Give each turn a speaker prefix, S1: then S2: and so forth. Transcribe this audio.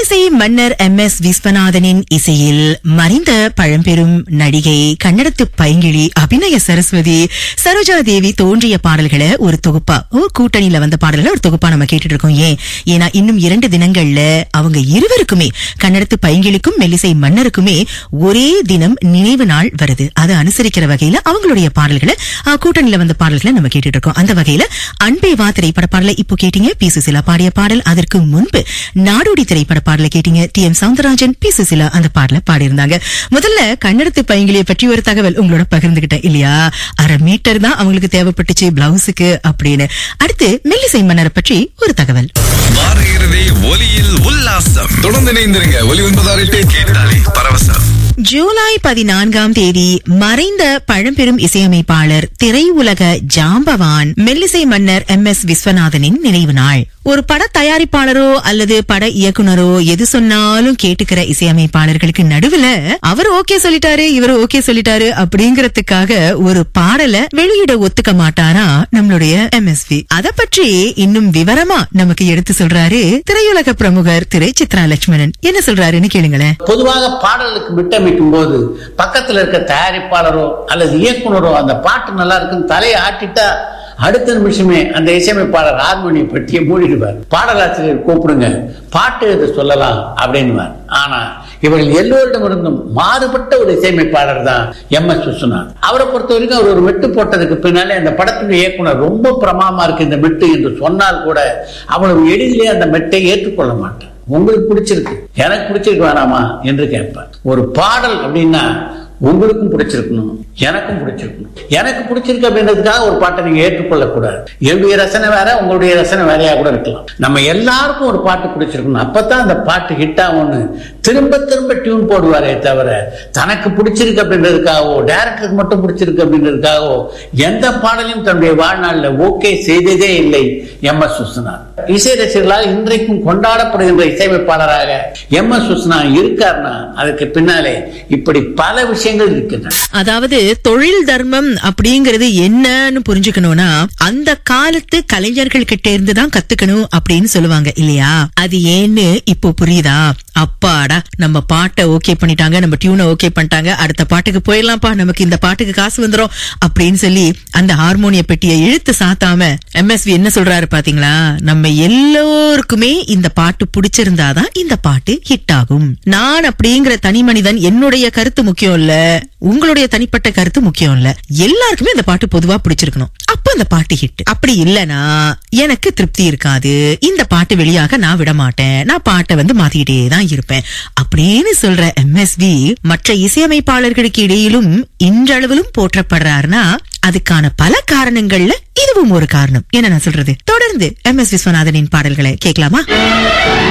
S1: மெல்லிசை மன்னர் M S விஸ்வநாதனின் இசையில் மறைந்த பழம்பெரும் நடிகை கன்னடத்து பைங்கிழி அபிநய சரஸ்வதி சரோஜா தேவி தோன்றிய பாடல்களை ஒரு தொகுப்பா ஒரு கூட்டணியில வந்த பாடல்களை ஒரு தொகுப்பா நம்ம கேட்டுட்டு இருக்கோம் ஏன் ஏன்னா இன்னும் இரண்டு தினங்கள்ல அவங்க இருவருக்குமே கன்னடத்து பைங்கிழிக்கும் மெல்லிசை மன்னருக்குமே ஒரே தினம் நினைவு நாள் வருது அதை அனுசரிக்கிற வகையில அவங்களுடைய பாடல்களை அஹ், கூட்டணியில வந்த பாடல்களை நம்ம கேட்டுட்டு இருக்கோம் அந்த வகையில அன்பே வா திரைப்பட பாடலை இப்போ கேட்டீங்க பி சுசிலா பாடிய பாடல் அதற்கு முன்பு நாடோடி திரைப்பட பாடலை கேட்டீங்க T M Soundararajan P Susheela அந்த பாடலை பாடியிருந்தாங்க முதல்ல கன்னடத்து பையங்கிலிய பற்றி ஒரு தகவல் உங்களோட பகிர்ந்துகிட்டேன் இல்லையா அரை மீட்டர் தான் அவங்களுக்கு தேவைப்பட்டுச்சு பிளவுஸுக்கு அப்படின்னு அடுத்து மெல்லிசை மன்னரை பற்றி ஒரு தகவல்
S2: வார இறுதி ஒலியில் உல்லாசம் தொடர்ந்து இணைந்திருங்க ஒலி ஒன்பதாறு எட்டு கேட்டாலே பரவசம்
S1: ஜூலை பதினான்காம் தேதி மறைந்த பழம்பெரும் இசையமைப்பாளர் திரையுலக ஜாம்பவான் மெல்லிசை மன்னர் எம் எஸ் விஸ்வநாதனின் நினைவு நாள் ஒரு பட தயாரிப்பாளரோ அல்லது பட இயக்குனரோ எது சொன்னாலும் கேட்டுக்கிற இசையமைப்பாளர்களுக்கு நடுவுல அவர் ஓகே சொல்லிட்டாரு இவர் ஓகே சொல்லிட்டாரு அப்படிங்கறதுக்காக ஒரு பாடலை வெளியிட ஒத்துக்க மாட்டாரா நம்மளுடைய எம்எஸ்வி அத பற்றி இன்னும் விவரமா நமக்கு எடுத்து சொல்றாரு திரையுலக பிரமுகர் திரு சித்ரா லட்சுமணன் என்ன சொல்றாருன்னு கேளுங்களேன்
S3: பொதுவாக பாடலுக்கு விட்டமைக்கும் போது பக்கத்துல இருக்க தயாரிப்பாளரோ அல்லது இயக்குனரோ அந்த பாட்டு நல்லா இருக்குன்னு தலையை ஆட்டிட்டா அடுத்த நிமிஷமே அந்த இசையமைப்பாளர் ஹார்மோனிய பெட்டியை மூடிடுவார் பாடலாசிரியர் கூப்பிடுங்க பாட்டு எழுத சொல்லலாம் அப்படின்னுவார் ஆனா இவர்கள் எல்லோரிடமிருந்தும் மாறுபட்ட ஒரு இசையமைப்பாளர் தான் எம் எஸ் விஸ்வநாத் அவரை பொறுத்த வரைக்கும் அவர் ஒரு மெட்டு போட்டதுக்கு பின்னாலே அந்த படத்தின் இயக்குனர் ரொம்ப பிரமாமா இருக்கு இந்த மெட்டு என்று சொன்னால் கூட அவ்வளவு எளிதிலே அந்த மெட்டை ஏற்றுக்கொள்ள மாட்டார் உங்களுக்கு பிடிச்சிருக்கு எனக்கு பிடிச்சிருக்கு வேணாமா என்று கேட்பார் ஒரு பாடல் அப்படின்னா உங்களுக்கும் பிடிச்சிருக்கணும் எனக்கும் பிடிச்சிருக்கணும் எனக்கு பிடிச்சிருக்கு அப்படின்றதுக்காக ஒரு பாட்டை நீங்க ஏற்றுக்கொள்ளக்கூடாது என்னுடைய ரசனை வேற உங்களுடைய ரசனை வேறையா கூட இருக்கலாம் நம்ம எல்லாருக்கும் ஒரு பாட்டு பிடிச்சிருக்கணும் அப்பதான் அந்த பாட்டு ஹிட் ஆகும்னு திரும்ப திரும்ப டியூன் போடுவாரே தவிர தனக்கு பிடிச்சிருக்கு அப்படின்றதுக்காகவோ டேரக்டருக்கு மட்டும் பிடிச்சிருக்கு அப்படின்றதுக்காகவோ எந்த பாடலையும் தன்னுடைய வாழ்நாளில் ஓகே செய்ததே இல்லை எம் எஸ் விஸ்வநாத் இசை ரசிகர்களால் இன்றைக்கும் கொண்டாடப்படுகின்ற இசையமைப்பாளராக எம் எஸ் விஸ்வநாத் இருக்காருன்னா அதுக்கு பின்னாலே இப்படி பல விஷயங்கள் இருக்கின்றன
S1: அதாவது தொழில் தர்மம் அப்படிங்கறது என்னன்னு புரிஞ்சுக்கணும்னா அந்த காலத்து கலைஞர்கள் கிட்ட இருந்து தான் கத்துக்கணும் அப்படின்னு சொல்லுவாங்க இல்லையா அது ஏன்னு இப்போ புரியுதா அப்பாடா நம்ம பாட்டை ஓகே பண்ணிட்டாங்க நம்ம டியூனை ஓகே பண்ணிட்டாங்க அடுத்த பாட்டுக்கு போயிடலாம்ப்பா நமக்கு இந்த பாட்டுக்கு காசு வந்துரும் அப்படின்னு சொல்லி அந்த ஹார்மோனிய பெட்டியை இழுத்து சாத்தாம எம்எஸ்வி என்ன சொல்றாரு பாத்தீங்களா நம்ம எல்லோருக்குமே இந்த பாட்டு பிடிச்சிருந்தாதான் இந்த பாட்டு ஹிட் ஆகும் நான் அப்படிங்கிற தனி மனிதன் என்னுடைய கருத்து முக்கியம் இல்ல உங்களுடைய தனிப்பட்ட கருத்து முக்கியம் இல்ல எல்லாருக்குமே இந்த பாட்டு பொதுவா பிடிச்சிருக்கணும் அப்ப அந்த பாட்டு ஹிட் அப்படி இல்லனா எனக்கு திருப்தி இருக்காது இந்த பாட்டு வெளியாக நான் விட மாட்டேன் நான் பாட்டை வந்து மாத்திக்கிட்டே தான் இருப்பேன் அப்படின்னு சொல்ற எம்எஸ்வி மற்ற இசையமைப்பாளர்களுக்கு இடையிலும் இன்றளவிலும் போற்றப்படுறாருன்னா அதுக்கான பல காரணங்கள்ல இதுவும் ஒரு காரணம் என்ன நான் சொல்றது தொடர்ந்து எம் எஸ் விஸ்வநாதனின் பாடல்களை கேட்கலாமா